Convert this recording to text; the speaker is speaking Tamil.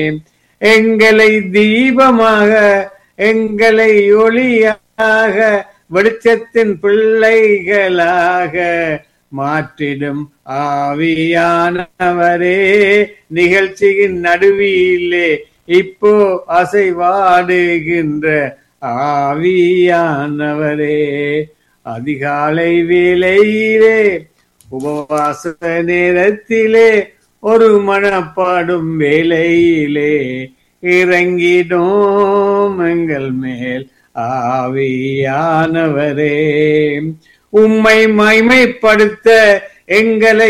எங்களை தீபமாக எங்களை ஒளியாக வெளிச்சத்தின் பிள்ளைகளாக மாற்றிடும் ஆவியானவரே நிகழ்ச்சியின் நடுவிலே இப்போ அசைவாடுகின்ற ஆவியானவரே அதிகாலை வேளையிலே உபவாச நேரத்திலே ஒரு மனப்பாடும் வேளையிலே இறங்கிடும் எங்கள் மேல் ஆவியானவரே உம்மை மைமைப்படுத்த எங்களை